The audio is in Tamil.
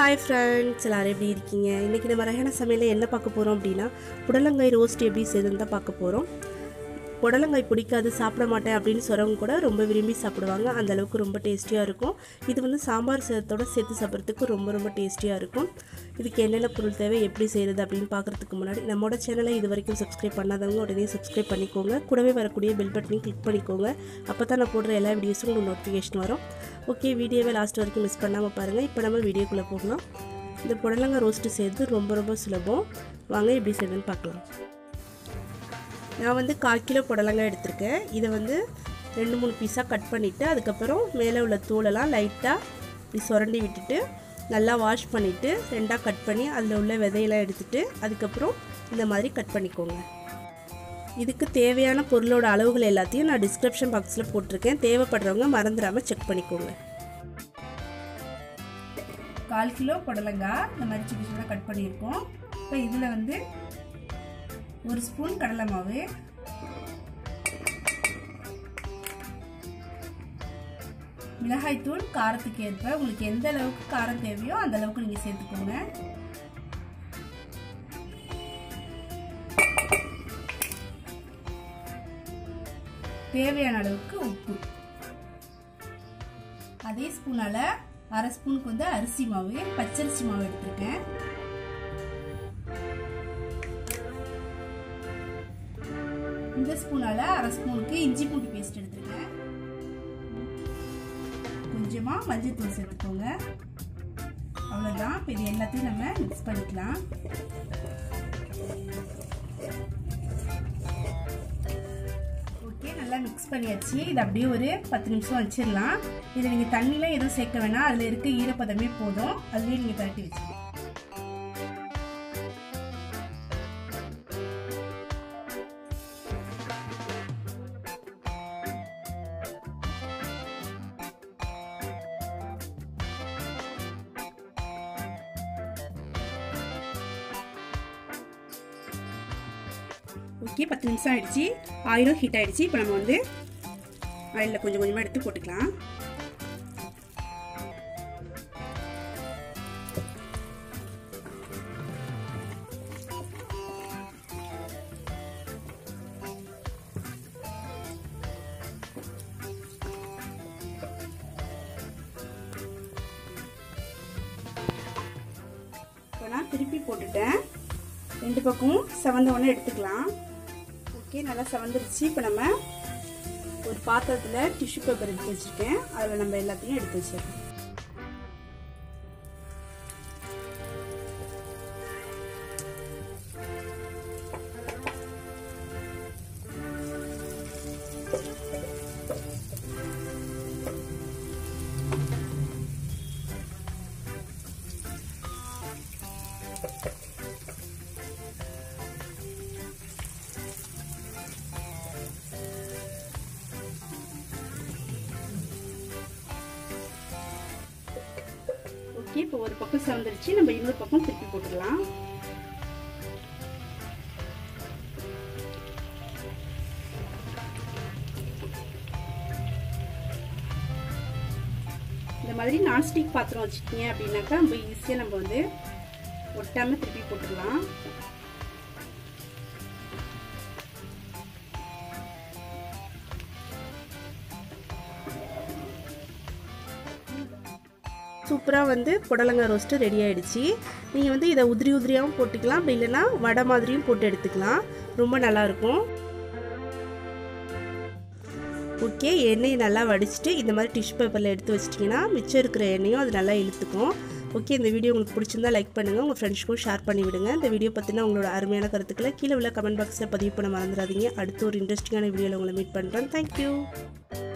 ஹாய் ஃப்ரெண்ட்ஸ் எல்லோரும் எப்படி இருக்கீங்க இன்றைக்கி நம்ம ரகன சமையலில் என்ன பார்க்க போகிறோம் அப்படின்னா புடலங்காய் ரோஸ்ட் எப்படி செய்யுதுன்னு தான் பார்க்க போகிறோம் புடலங்காய் பிடிக்காது சாப்பிட மாட்டேன் அப்படின்னு சொல்கிறவங்க கூட ரொம்ப விரும்பி சாப்பிடுவாங்க அந்த அளவுக்கு ரொம்ப டேஸ்டியாக இருக்கும் இது வந்து சாம்பார் சாதத்தோட சேர்த்து சாப்பிட்றதுக்கு ரொம்ப ரொம்ப டேஸ்டியாக இருக்கும் இதுக்கு என்னென்ன பொருள் தேவை எப்படி செய்கிறது அப்படின்னு பார்க்குறதுக்கு முன்னாடி நம்மளோட சேனலை இது வரைக்கும் சப்ஸ்கிரைப் பண்ணாதவங்க உடனே சப்ஸ்கிரைப் பண்ணிக்கோங்க கூடவே வரக்கூடிய பெல் பட்டனையும் கிளிக் பண்ணிக்கோங்க அப்போ தான் நான் போடுற எல்லா வீடியோஸும் உங்களுக்கு நோட்டிஃபிகேஷன் வரும் ஓகே வீடியோவை லாஸ்ட் வரைக்கும் மிஸ் பண்ணாமல் பாருங்கள் இப்போ நம்ம வீடியோக்குள்ளே போகலாம் இந்த புடலங்காய் ரோஸ்ட்டு செய்கிறது ரொம்ப ரொம்ப சுலபம் வாங்க எப்படி செய்யுதுன்னு பார்க்கலாம் நான் வந்து கால் கிலோ புடலங்காய் எடுத்திருக்கேன் இதை வந்து ரெண்டு மூணு பீஸாக கட் பண்ணிவிட்டு அதுக்கப்புறம் மேலே உள்ள தூளெல்லாம் லைட்டாக இப்படி சுரண்டி விட்டுட்டு நல்லா வாஷ் பண்ணிவிட்டு ரெண்டாக கட் பண்ணி அதில் உள்ள விதையெல்லாம் எடுத்துகிட்டு அதுக்கப்புறம் இந்த மாதிரி கட் பண்ணிக்கோங்க இதுக்கு தேவையான பொருளோட அளவுகள் எல்லாத்தையும் நான் டிஸ்கிரிப்ஷன் பாக்ஸில் போட்டிருக்கேன் தேவைப்படுறவங்க மறந்துடாமல் செக் பண்ணிக்கோங்க கால் கிலோ புடலங்காய் இந்த மாதிரி சின்ன சின்ன கட் பண்ணியிருக்கோம் இப்போ இதில் வந்து ஒரு ஸ்பூன் கடலை மாவு மிளகாய்த்தூள் காரத்துக்கு ஏற்ப உங்களுக்கு எந்த அளவுக்கு காரம் தேவையோ அந்த அளவுக்கு நீங்கள் சேர்த்துக்கோங்க தேவையான அளவுக்கு உப்பு அதே ஸ்பூனால அரை ஸ்பூனுக்கு வந்து அரிசி மாவு பச்சரிசி மாவு எடுத்திருக்கேன் இந்த ஸ்பூனால அரை ஸ்பூனுக்கு இஞ்சி பூண்டு பேஸ்ட் எடுத்துருக்கேன் கொஞ்சமா மஞ்சள் தூள் சேர்த்துக்கோங்க அவ்வளோதான் இப்போ இது எல்லாத்தையும் நம்ம மிக்ஸ் பண்ணிக்கலாம் ஓகே நல்லா மிக்ஸ் பண்ணியாச்சு இது அப்படியே ஒரு பத்து நிமிஷம் வச்சிடலாம் இதை நீங்கள் தண்ணிலாம் எதுவும் சேர்க்க வேணாம் அதில் இருக்க ஈரப்பதமே போதும் அதுலேயே நீங்கள் பரட்டி வச்சுக்கலாம் ஓகே பத்து நிமிஷம் ஆயிடுச்சு ஆயிலும் ஹீட் ஆயிடுச்சு இப்போ நம்ம வந்து ஆயிலில் கொஞ்சம் கொஞ்சமாக எடுத்து போட்டுக்கலாம் இப்போ நான் திருப்பி போட்டுட்டேன் ரெண்டு பக்கமும் செவந்த ஒன்று எடுத்துக்கலாம் ஓகே நல்லா செவந்துருச்சு இப்போ நம்ம ஒரு பாத்திரத்தில் டிஷ்யூ பேப்பர் எடுத்து வச்சுருக்கேன் அதில் நம்ம எல்லாத்தையும் எடுத்து வச்சிடலாம் ஓகே இப்போ ஒரு பக்கம் செவந்துருச்சு நம்ம இன்னொரு பக்கம் திருப்பி போட்டுடலாம் இந்த மாதிரி நான்ஸ்டிக் பாத்திரம் வச்சுக்கிங்க அப்படின்னாக்கா ரொம்ப ஈஸியாக நம்ம வந்து ஒட்டாமல் திருப்பி போட்டுடலாம் சூப்பராக வந்து புடலங்காய் ரோஸ்ட்டு ரெடி ஆகிடுச்சு நீங்கள் வந்து இதை உதிரி உதிரியாகவும் போட்டுக்கலாம் அப்படி இல்லைன்னா வடை மாதிரியும் போட்டு எடுத்துக்கலாம் ரொம்ப நல்லாயிருக்கும் ஓகே எண்ணெயை நல்லா வடிச்சிட்டு இந்த மாதிரி டிஷ்யூ பேப்பரில் எடுத்து வச்சிட்டிங்கன்னா மிச்சம் இருக்கிற எண்ணெயும் அது நல்லா இழுத்துக்கும் ஓகே இந்த வீடியோ உங்களுக்கு பிடிச்சிருந்தா லைக் பண்ணுங்கள் உங்கள் ஃப்ரெண்ட்ஸ்க்கும் ஷேர் பண்ணி விடுங்க இந்த வீடியோ பற்றினா உங்களோட அருமையான கருத்துக்களை கீழே உள்ள கமெண்ட் பாக்ஸில் பதிவு பண்ண மறந்துடாதீங்க அடுத்து ஒரு இன்ட்ரெஸ்டிங்கான வீடியோவில் உங்களை மீட் பண்ணுறேன் தேங்க்யூ